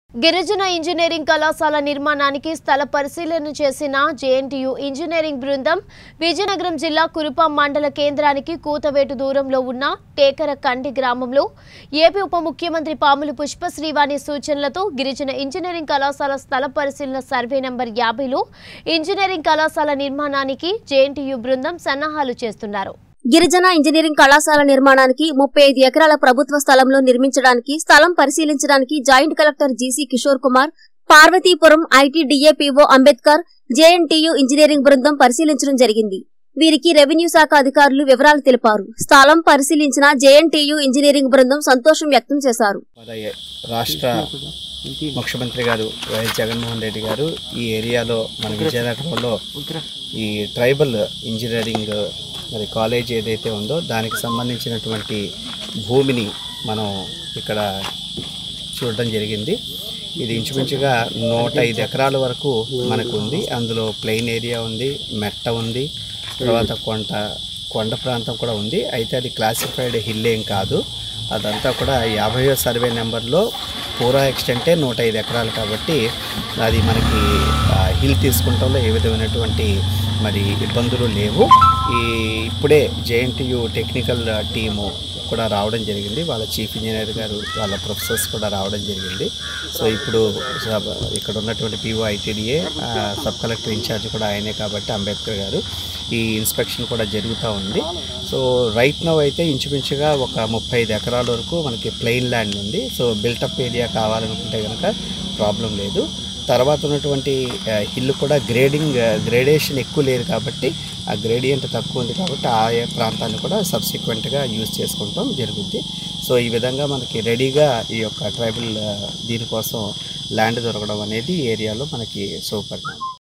గిరిజన ఇంజనీరింగ్ కళాశాల నిర్మాణానికి స్థల పరిశీలన చేసిన జేఎన్టీయు ఇంజనీరింగ్ బృందం విజయనగరం జిల్లా కురుపాం మండల కేంద్రానికి కూతవేటు దూరంలో ఉన్న టేకర కండి గ్రామంలో ఏపీ ఉప ముఖ్యమంత్రి పాములు పుష్ప శ్రీవాణి సూచనలతో గిరిజన ఇంజనీరింగ్ కళాశాల స్థల పరిశీలన సర్వే నంబర్ యాభైలో ఇంజనీరింగ్ కళాశాల నిర్మాణానికి జేఎన్టీయు బృందం సన్నాహాలు చేస్తున్నారు గిరిజన ఇంజనీరింగ్ కళాశాల నిర్మాణానికి ముప్పై ఐదు ఎకరాల ప్రభుత్వ స్థలంలో నిర్మించడానికి స్థలం పరిశీలించడానికి joint collector GC Kishore Kumar Parvathipuram IT DAPO Ambedkar JNTU engineering బృందం పరిశీలించడం జరిగింది వీరికి రెవెన్యూ శాఖ అధికారులు వివరాలు తెలిపారు స్థలం పరిశీలించిన జేఎన్టీయూ ఇంజనీరింగ్ బృందం సంతోషం వ్యక్తం చేశారు మన రాష్ట్ర ముఖ్యమంత్రి గారు వైఎస్ జగన్మోహన్ రెడ్డి గారు ఈ ఏరియాలో మన విజయనగరంలో ఈ ట్రైబల్ ఇంజనీరింగ్ మరి కాలేజ్ ఏదైతే ఉందో దానికి సంబంధించినటువంటి భూమిని మనం ఇక్కడ చూడడం జరిగింది ఇది ఇంచుమించుగా నూట ఐదు ఎకరాల వరకు మనకు ఉంది అందులో ప్లెయిన్ ఏరియా ఉంది మెట్ట ఉంది తర్వాత కొండ కొండ ప్రాంతం కూడా ఉంది అయితే అది క్లాసిఫైడ్ హిల్ ఏం కాదు అదంతా కూడా యాభైవ సర్వే నెంబర్లో పూరా ఎక్స్టెంటే నూట ఐదు ఎకరాలు కాబట్టి అది మనకి ఆ, హిల్ తీసుకుంటంలో ఏ విధమైనటువంటి మరి ఇబ్బందులు లేవు ఈ ఇప్పుడే జేఎన్టీయు టెక్నికల్ టీము కూడా రావడం జరిగింది వాళ్ళ చీఫ్ ఇంజనీర్ గారు వాళ్ళ ప్రొఫెసర్స్ కూడా రావడం జరిగింది సో ఇప్పుడు సబ్- ఇక్కడ ఉన్నటువంటి PO ITDA sub collector in charge కూడా ఆయనే కాబట్టి అంబేద్కర్ గారు ఈ ఇన్స్పెక్షన్ కూడా జరుగుతూ ఉంది సో రైట్ నవ్ అయితే ఇంచుమించుగా ఒక ముప్పై ఐదు ఎకరాల వరకు మనకి ప్లెయిన్ ల్యాండ్ ఉంది సో బిల్టప్ ఏరియా కావాలనుకుంటే కనుక ప్రాబ్లం లేదు తర్వాత ఉన్నటువంటి హిల్ కూడా గ్రేడింగ్ గ్రేడేషన్ ఎక్కువ లేదు కాబట్టి ఆ గ్రేడియంట్ తక్కువ ఉంది కాబట్టి ఆ ప్రాంతాన్ని కూడా సబ్సిక్వెంట్గా యూజ్ చేసుకుంటాం జరుగుద్ది సో ఈ విధంగా మనకి రెడీగా ఈ యొక్క ట్రైబల్ దీనికోసం ల్యాండ్ దొరకడం అనేది ఈ ఏరియాలో మనకి సూపర్